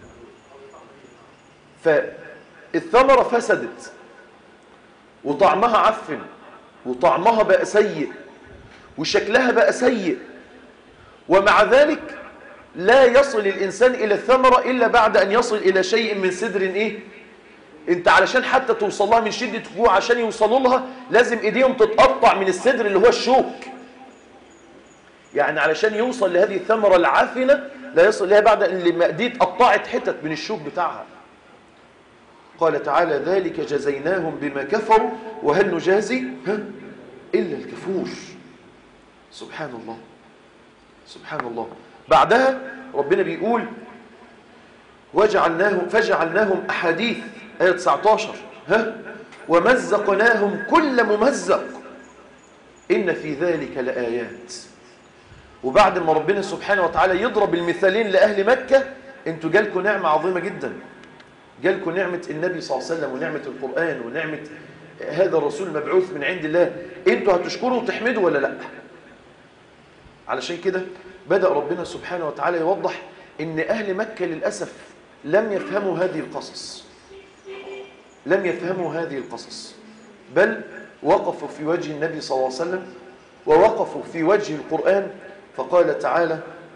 فالثمرة فسدت وطعمها عفن وطعمها بقى سيء وشكلها بقى سيء ومع ذلك لا يصل الإنسان إلى الثمرة إلا بعد أن يصل إلى شيء من سدر إيه انت علشان حتى توصل لها من شدة جوع عشان يوصلوا لها لازم ايديهم تتقطع من السدر اللي هو الشوك يعني علشان يوصل لهذه الثمرة العافنة لا يصل لها بعد ان المأدية اتقطعت حتت من الشوك بتاعها قال تعالى ذلك جزيناهم بما كفروا وهل نجازي ها؟ إلا الكفور سبحان الله سبحان الله بعدها ربنا بيقول وجعلناهم فجعلناهم أحاديث آية 19 ها ومزقناهم كل ممزق إن في ذلك لآيات وبعد ما ربنا سبحانه وتعالى يضرب المثالين لأهل مكة انتوا جالكم نعمة عظيمة جدا جالكم نعمة النبي صلى الله عليه وسلم ونعمة القرآن ونعمة هذا الرسول المبعوث من عند الله انتوا هتشكروا وتحمدوا ولا لا علشان كده بدأ ربنا سبحانه وتعالى يوضح ان أهل مكة للأسف لم يفهموا هذه القصص لم يفهموا هذه القصص بل وقفوا في وجه النبي صلى الله عليه وسلم ووقفوا في وجه القرآن فقال تعالى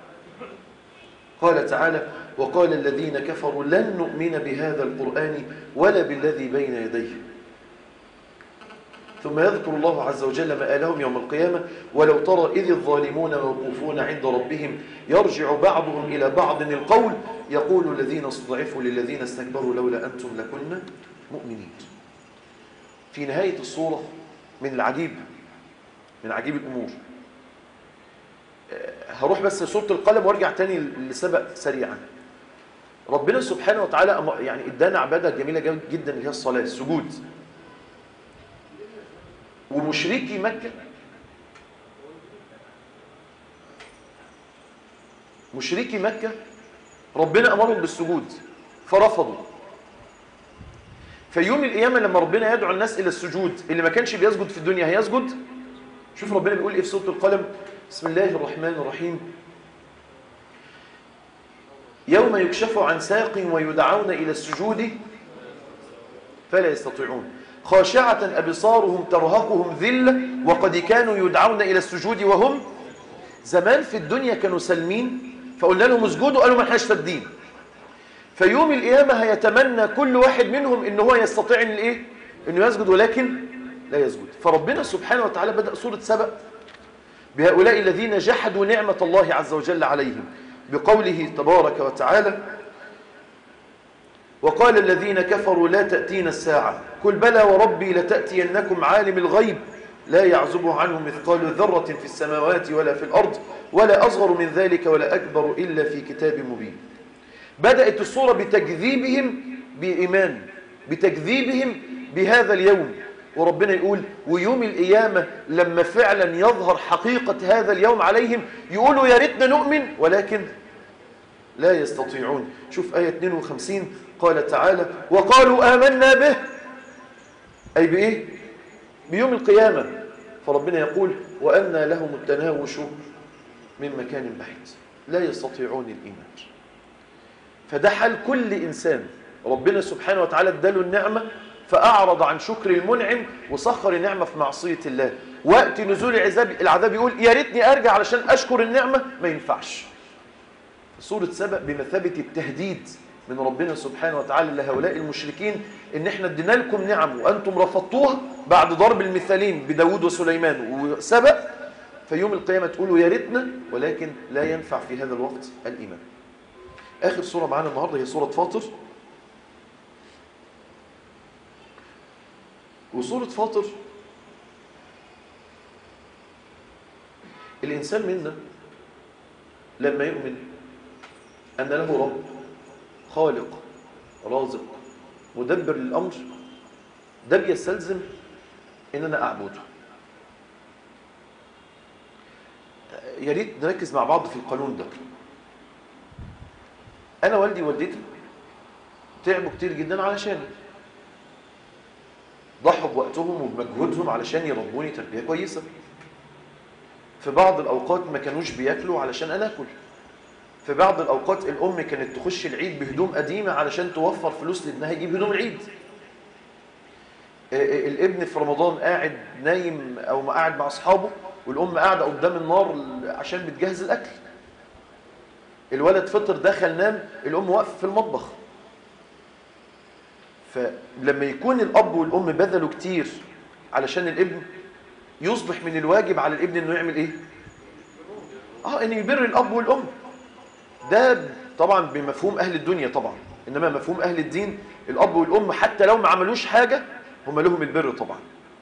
قال تعالى وقال الذين كفروا لن نؤمن بهذا القرآن ولا بالذي بين يديه ثم يذكر الله عز وجل مآلهم يوم القيامة ولو ترى إذ الظالمون موقوفون عند ربهم يرجع بعضهم إلى بعض القول يقول الذين استضعفوا للذين استكبروا لولا أنتم لكنا مؤمنين في نهاية الصورة من العجيب من عجيب الأمور هروح بس سورة القلم وارجع تاني لسبق سريعا ربنا سبحانه وتعالى يعني ادانا عبادة جميلة جدا اللي هي الصلاة السجود ومشركي مكة مشركي مكة ربنا أمرهم بالسجود فرفضوا فيوم القيامة لما ربنا يدعو الناس إلى السجود اللي ما كانش بيسجد في الدنيا هيسجد شوف ربنا بيقول إيه في سورة القلم بسم الله الرحمن الرحيم يوم يكشف عن ساق ويدعون إلى السجود فلا يستطيعون خاشعة أبصارهم ترهقهم ذلة وقد كانوا يدعون إلى السجود وهم زمان في الدنيا كانوا سلمين فقلنا لهم اسجدوا قالوا ما احناش سادين فيوم القيامة هيتمنى كل واحد منهم ان هو يستطيع ان الايه انه يسجد ولكن لا يسجد فربنا سبحانه وتعالى بدأ سورة سبأ بهؤلاء الذين جحدوا نعمة الله عز وجل عليهم بقوله تبارك وتعالى وقال الذين كفروا لا تأتينا الساعة قل بلى وربي لتأتينكم عالم الغيب لا يعزب عنه مثقال ذرة في السماوات ولا في الأرض ولا أصغر من ذلك ولا أكبر إلا في كتاب مبين بدأت الصورة بتكذيبهم بإيمان بتكذيبهم بهذا اليوم وربنا يقول ويوم القيامة لما فعلا يظهر حقيقة هذا اليوم عليهم يقولوا يا ريتنا نؤمن ولكن لا يستطيعون شوف آية 52 قال تعالى وقالوا آمنا به أي بإيه؟ بيوم القيامة فربنا يقول وأنى لهم التناوش من مكان بعيد لا يستطيعون الإيمان فده حال كل إنسان ربنا سبحانه وتعالى اداله النعمة فأعرض عن شكر المنعم وسخر النعمة في معصية الله وقت نزول العذاب العذاب يقول يا ريتني أرجع علشان أشكر النعمة ما ينفعش سورة سبأ بمثابة التهديد من ربنا سبحانه وتعالى لهؤلاء المشركين ان احنا ادينا لكم نعم وانتم رفضتوها بعد ضرب المثالين بداود وسليمان وسبأ فيوم القيامة تقولوا يا ريتنا ولكن لا ينفع في هذا الوقت الإيمان آخر سورة معانا النهاردة هي سورة فاطر وسورة فاطر الإنسان منا لما يؤمن أن له رب خالق رازق مدبر للأمر ده بيستلزم إن أنا أعبده يا ريت نركز مع بعض في القانون ده أنا والدي ووالدتي تعبوا كتير جدا علشاني ضحوا بوقتهم وبمجهودهم علشان يربوني تربية كويسة في بعض الأوقات ما كانوش بياكلوا علشان أنا أكل في بعض الأوقات الأم كانت تخش العيد بهدوم قديمة علشان توفر فلوس لابنها يجيب هدوم العيد الابن في رمضان قاعد نايم أو قاعد مع أصحابه والأم قاعدة قدام النار عشان بتجهز الأكل الولد فطر دخل نام الأم واقفة في المطبخ فلما يكون الأب والأم بذلوا كتير علشان الابن يصبح من الواجب على الابن انه يعمل ايه اه انه يبر الاب والام ده طبعا بمفهوم اهل الدنيا طبعا انما مفهوم اهل الدين الاب والام حتى لو ما عملوش حاجة هم لهم البر طبعا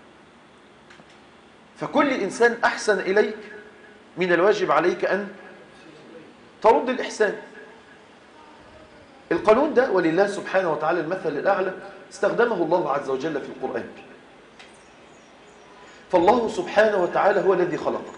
فكل انسان احسن اليك من الواجب عليك ان ترد الاحسان القانون ده ولله سبحانه وتعالى المثل الاعلى استخدمه الله عز وجل في القرآن فالله سبحانه وتعالى هو الذي خلقك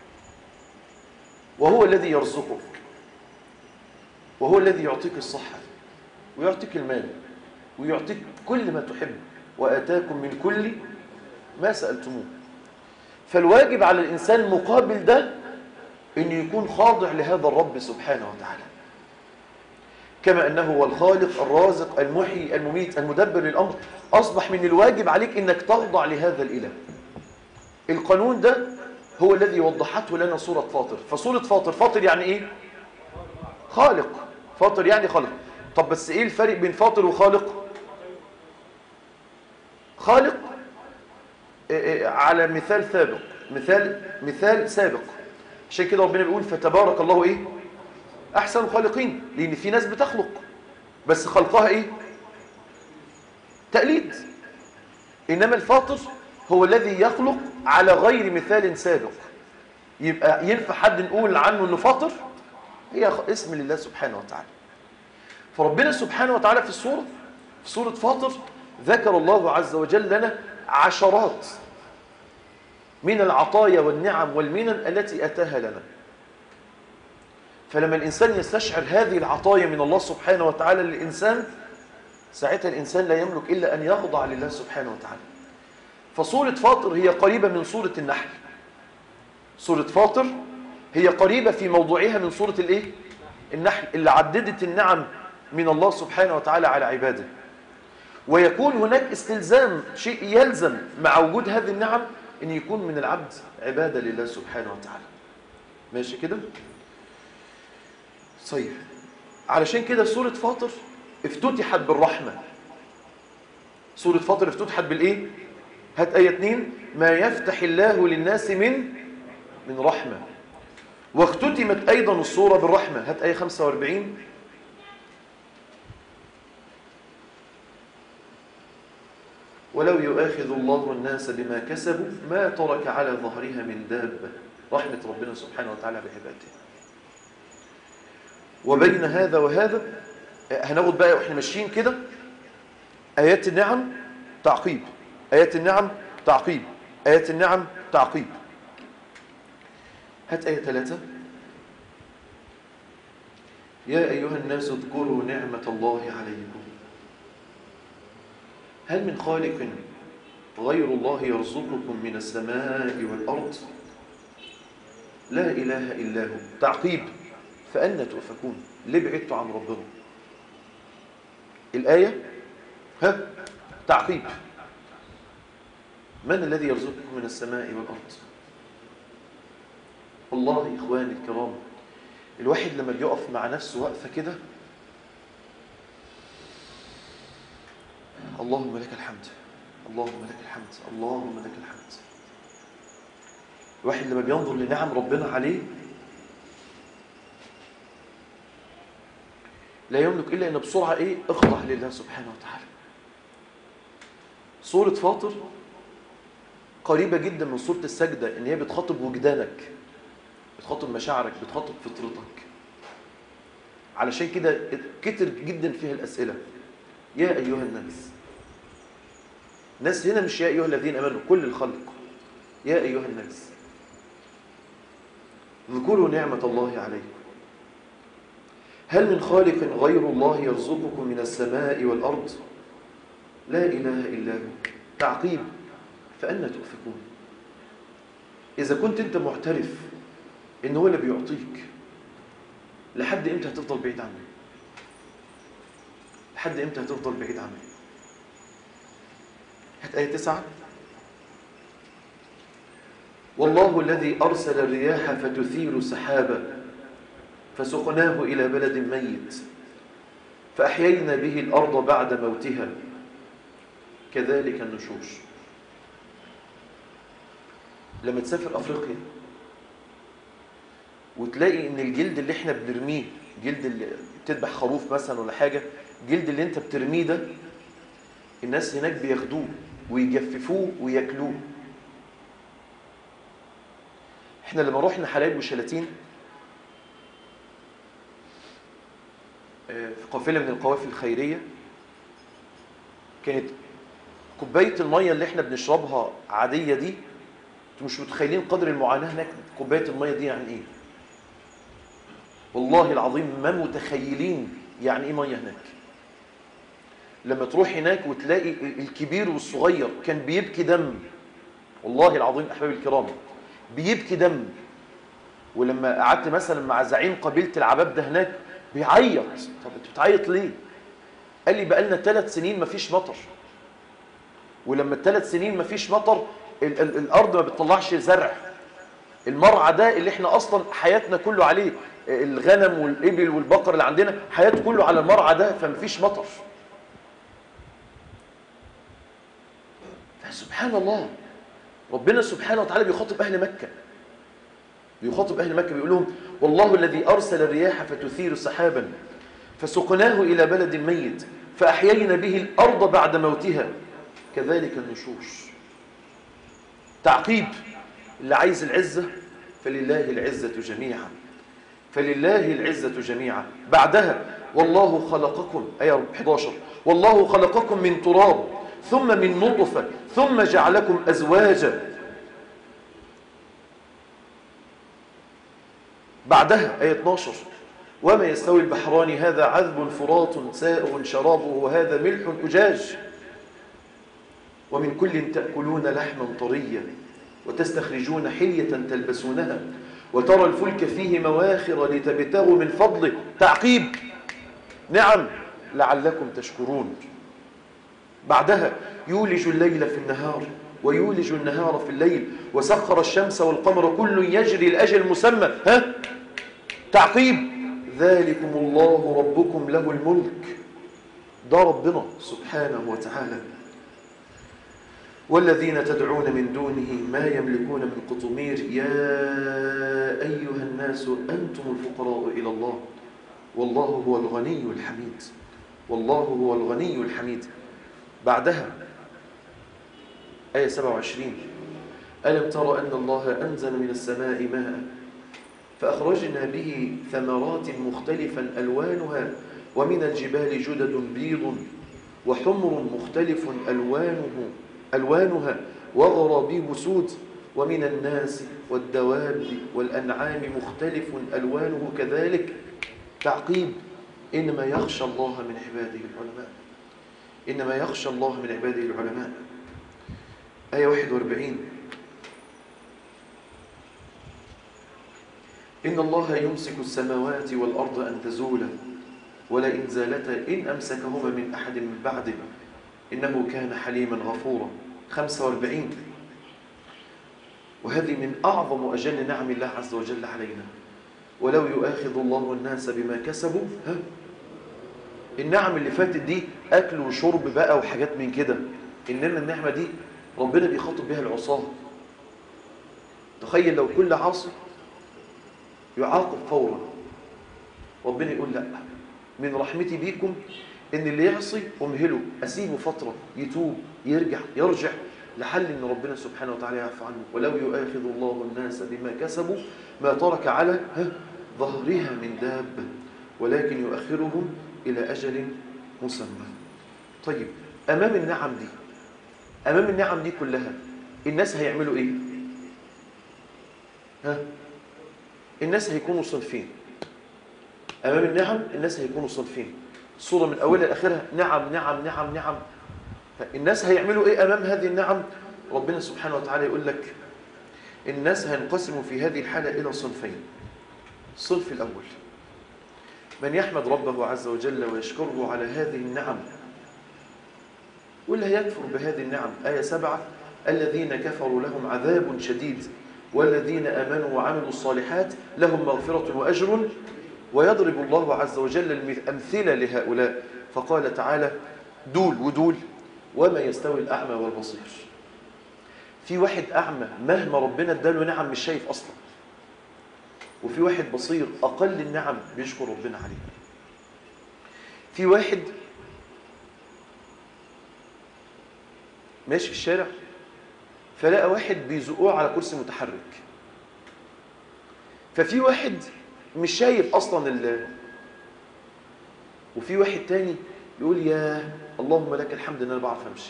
وهو الذي يرزقك وهو الذي يعطيك الصحة ويعطيك المال ويعطيك كل ما تحب وآتاكم من كل ما سألتموه فالواجب على الإنسان مقابل ده أنه يكون خاضع لهذا الرب سبحانه وتعالى كما أنه هو الخالق الرازق المحيي المميت المدبر للأمر أصبح من الواجب عليك أنك تخضع لهذا الإله القانون ده هو الذي وضحته لنا سورة فاطر فسورة فاطر فاطر يعني ايه خالق فاطر يعني خالق طب بس ايه الفرق بين فاطر وخالق خالق إيه إيه على مثال سابق مثال مثال سابق عشان كده ربنا بيقول فتبارك الله ايه احسن الخالقين لان في ناس بتخلق بس خلقها ايه تقليد انما الفاطر هو الذي يخلق على غير مثال سابق يبقى ينفع حد نقول عنه انه فاطر هي اسم لله سبحانه وتعالى فربنا سبحانه وتعالى في السورة في سورة فاطر ذكر الله عز وجل لنا عشرات من العطايا والنعم والمنن التي أتاها لنا فلما الإنسان يستشعر هذه العطايا من الله سبحانه وتعالى للإنسان ساعتها الإنسان لا يملك إلا أن يخضع لله سبحانه وتعالى فسورة فاطر هي قريبة من سورة النحل سورة فاطر هي قريبة في موضوعها من سورة الإيه؟ النحل اللي عددت النعم من الله سبحانه وتعالى على عباده ويكون هناك استلزام شيء يلزم مع وجود هذه النعم أن يكون من العبد عبادة لله سبحانه وتعالى ماشي كده؟ صحيح علشان كده سورة فاطر افتتحت بالرحمة سورة فاطر افتتحت بالإيه؟ هات آية 2 ما يفتح الله للناس من من رحمة واختتمت أيضا السورة بالرحمة هات آية 45 ولو يؤاخذ الله الناس بما كسبوا ما ترك على ظهرها من دابة رحمة ربنا سبحانه وتعالى بعباده وبين هذا وهذا هناخد بقى واحنا ماشيين كده آيات النعم تعقيب آيات النعم تعقيب آيات النعم تعقيب هات آية ثلاثة يا أيها الناس اذكروا نعمة الله عليكم هل من خالق غير الله يرزقكم من السماء والأرض لا إله إلا هو تعقيب فأنا تؤفكون ليه بعدتوا عن ربنا الآية ها تعقيب من الذي يرزقكم من السماء والأرض والله إخواني الكرام الواحد لما بيقف مع نفسه وقفة كده اللهم لك الحمد اللهم لك الحمد اللهم لك الحمد الواحد لما بينظر لنعم ربنا عليه لا يملك إلا أن بسرعة إيه اخضع لله سبحانه وتعالى سورة فاطر قريبة جدا من سورة السجدة إن هي بتخاطب وجدانك بتخاطب مشاعرك بتخاطب فطرتك علشان كده كتر جدا فيها الأسئلة يا أيها الناس ناس هنا مش يا أيها الذين أمنوا كل الخلق يا أيها الناس اذكروا نعمة الله عليكم هل من خالق غير الله يرزقكم من السماء والأرض لا إله إلا هو تعقيب فأنا تؤفكون إذا كنت أنت معترف إن هو اللي بيعطيك لحد إمتى هتفضل بعيد عنه لحد إمتى هتفضل بعيد عنه هات آية تسعة والله الذي أرسل الرياح فتثير سحابا فسقناه إلى بلد ميت فأحيينا به الأرض بعد موتها كذلك النشوش لما تسافر أفريقيا وتلاقي ان الجلد اللي احنا بنرميه جلد اللي بتذبح خروف مثلا ولا حاجة الجلد اللي انت بترميه ده الناس هناك بياخدوه ويجففوه وياكلوه احنا لما رحنا حلايب وشلاتين في قافلة من القوافل الخيرية كانت كوباية المية اللي احنا بنشربها عادية دي انتوا مش متخيلين قدر المعاناة هناك كوباية المية دي يعني ايه والله العظيم ما متخيلين يعني ايه مية هناك لما تروح هناك وتلاقي الكبير والصغير كان بيبكي دم والله العظيم احبابي الكرام بيبكي دم ولما قعدت مثلا مع زعيم قبيله العباب ده هناك بيعيط طب انت بتعيط ليه قال لي بقى لنا ثلاث سنين مفيش مطر ولما الثلاث سنين مفيش مطر ال ال الارض ما بتطلعش زرع المرعى ده اللي احنا اصلا حياتنا كله عليه الغنم والابل والبقر اللي عندنا حياته كله على المرعى ده فمفيش مطر فسبحان الله ربنا سبحانه وتعالى بيخاطب اهل مكه بيخاطب اهل مكه بيقول لهم والله الذي ارسل الرياح فتثير سحابا فسقناه الى بلد ميت فاحيينا به الارض بعد موتها كذلك النشوش تعقيب اللي عايز العزه فلله العزة جميعا فلله العزة جميعا بعدها والله خلقكم آية 11 والله خلقكم من تراب ثم من نطفة ثم جعلكم أزواجا بعدها آية 12 وما يستوي البحران هذا عذب فرات سائغ شرابه وهذا ملح أجاج ومن كل تأكلون لحما طريا وتستخرجون حلية تلبسونها وترى الفلك فيه مواخر لتبتغوا من فضله تعقيب نعم لعلكم تشكرون بعدها يولج الليل في النهار ويولج النهار في الليل وسخر الشمس والقمر كل يجري لأجل مسمى ها تعقيب ذلكم الله ربكم له الملك ده ربنا سبحانه وتعالى والذين تدعون من دونه ما يملكون من قطمير يا أيها الناس أنتم الفقراء إلى الله والله هو الغني الحميد والله هو الغني الحميد بعدها آية 27 ألم ترى أن الله أنزل من السماء ماء فأخرجنا به ثمرات مختلفا ألوانها ومن الجبال جدد بيض وحمر مختلف ألوانه ألوانها وغرابيب سود ومن الناس والدواب والأنعام مختلف ألوانه كذلك تعقيب إنما يخشى الله من عباده العلماء إنما يخشى الله من عباده العلماء آية 41 إن الله يمسك السماوات والأرض أن تزولا ولئن زالتا إن أمسكهما من أحد من بعده إنه كان حليما غفورا 45 وهذه من أعظم وأجل نعم الله عز وجل علينا ولو يؤاخذ الله الناس بما كسبوا ها النعم اللي فاتت دي أكل وشرب بقى وحاجات من كده إنما النعمة دي ربنا بيخاطب بها العصاة تخيل لو كل عاصي يعاقب فورا ربنا يقول لا من رحمتي بيكم ان اللي يعصي امهله اسيبه فتره يتوب يرجع يرجع لحل ان ربنا سبحانه وتعالى يعفو عنه ولو يؤاخذ الله الناس بما كسبوا ما ترك على ظهرها من دابه ولكن يؤخرهم الى اجل مسمى طيب امام النعم دي امام النعم دي كلها الناس هيعملوا ايه ها الناس هيكونوا صنفين امام النعم الناس هيكونوا صنفين الصورة من أولها لآخرها نعم نعم نعم نعم الناس هيعملوا إيه أمام هذه النعم ربنا سبحانه وتعالى يقول لك الناس هينقسموا في هذه الحالة إلى صنفين الصنف الأول من يحمد ربه عز وجل ويشكره على هذه النعم واللي هيكفر بهذه النعم آية سبعة الذين كفروا لهم عذاب شديد والذين آمنوا وعملوا الصالحات لهم مغفرة وأجر ويضرب الله عز وجل الأمثلة لهؤلاء فقال تعالى دول ودول وما يستوي الأعمى والبصير في واحد أعمى مهما ربنا اداله نعم مش شايف أصلا وفي واحد بصير أقل النعم بيشكر ربنا عليها في واحد ماشي في الشارع فلقى واحد بيزقوه على كرسي متحرك ففي واحد مش شايف اصلا ال وفي واحد تاني يقول يا اللهم لك الحمد ان انا بعرف امشي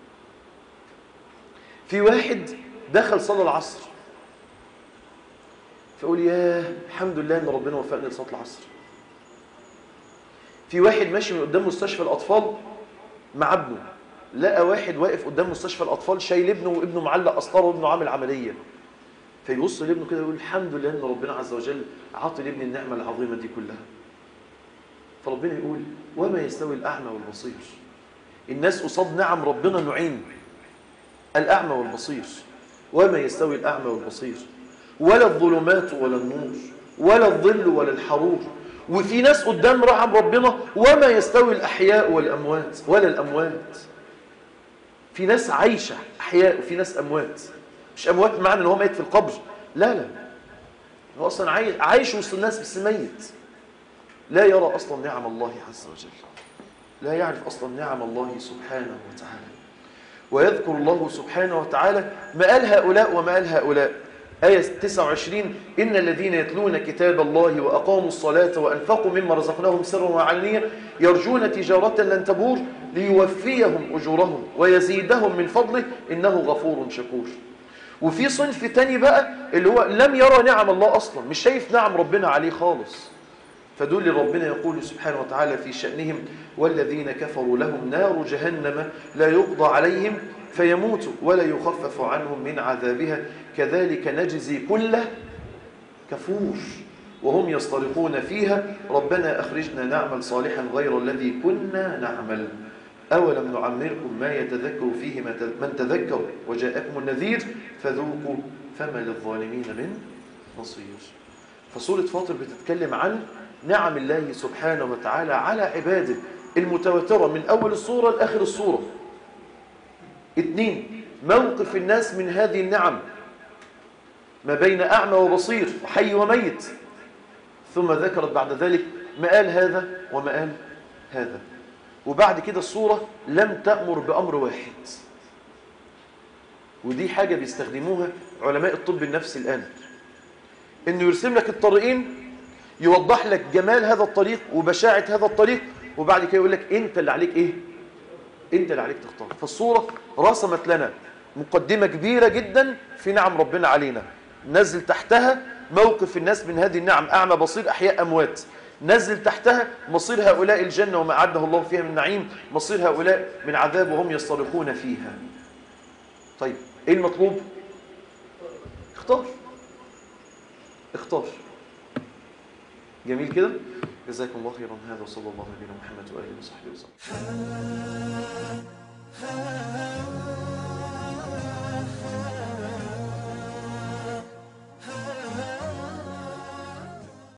في واحد دخل صلى العصر فيقول يا الحمد لله ان ربنا وفقني لصلاه العصر في واحد ماشي من قدام مستشفى الاطفال مع ابنه لقى واحد واقف قدام مستشفى الاطفال شايل ابنه وابنه معلق اسطره وابنه عامل عمليه فيبص لابنه كده ويقول الحمد لله ان ربنا عز وجل عطي لابني النعمه العظيمه دي كلها فربنا يقول وما يستوي الاعمى والبصير الناس قصاد نعم ربنا نوعين الاعمى والبصير وما يستوي الاعمى والبصير ولا الظلمات ولا النور ولا الظل ولا الحرور وفي ناس قدام رحم ربنا وما يستوي الاحياء والاموات ولا الاموات في ناس عايشه احياء وفي ناس اموات مش اموات بمعنى ان هو ميت في القبر لا لا هو اصلا عايش عايش وسط الناس بس ميت لا يرى اصلا نعم الله عز وجل لا يعرف اصلا نعم الله سبحانه وتعالى ويذكر الله سبحانه وتعالى ما قال هؤلاء وما قال هؤلاء آية 29 إن الذين يتلون كتاب الله وأقاموا الصلاة وأنفقوا مما رزقناهم سرا وعلانية يرجون تجارة لن تبور ليوفيهم أجورهم ويزيدهم من فضله إنه غفور شكور وفي صنف تاني بقى اللي هو لم يرى نعم الله أصلا مش شايف نعم ربنا عليه خالص فدول اللي ربنا يقول سبحانه وتعالى في شأنهم والذين كفروا لهم نار جهنم لا يقضى عليهم فيموتوا ولا يخفف عنهم من عذابها كذلك نجزي كل كفور وهم يصطرخون فيها ربنا أخرجنا نعمل صالحا غير الذي كنا نعمل أولم نعمركم ما يتذكر فيه من تذكر وجاءكم النذير فذوقوا فما للظالمين من نصير فسورة فاطر بتتكلم عن نعم الله سبحانه وتعالى على عباده المتواترة من أول الصورة لآخر الصورة اثنين موقف الناس من هذه النعم ما بين أعمى وبصير وحي وميت ثم ذكرت بعد ذلك مآل هذا ومآل هذا وبعد كده الصورة لم تأمر بأمر واحد ودي حاجة بيستخدموها علماء الطب النفسي الآن إنه يرسم لك الطريقين يوضح لك جمال هذا الطريق وبشاعة هذا الطريق وبعد كده يقول لك أنت اللي عليك إيه أنت اللي عليك تختار فالصورة رسمت لنا مقدمة كبيرة جدا في نعم ربنا علينا نزل تحتها موقف الناس من هذه النعم أعمى بصير أحياء أموات نزل تحتها مصير هؤلاء الجنة وما أعده الله فيها من نعيم مصير هؤلاء من عذاب وهم يصطرخون فيها طيب إيه المطلوب اختار اختار جميل كده جزاكم الله خيرا هذا وصلى الله على نبينا محمد وآله وصحبه وسلم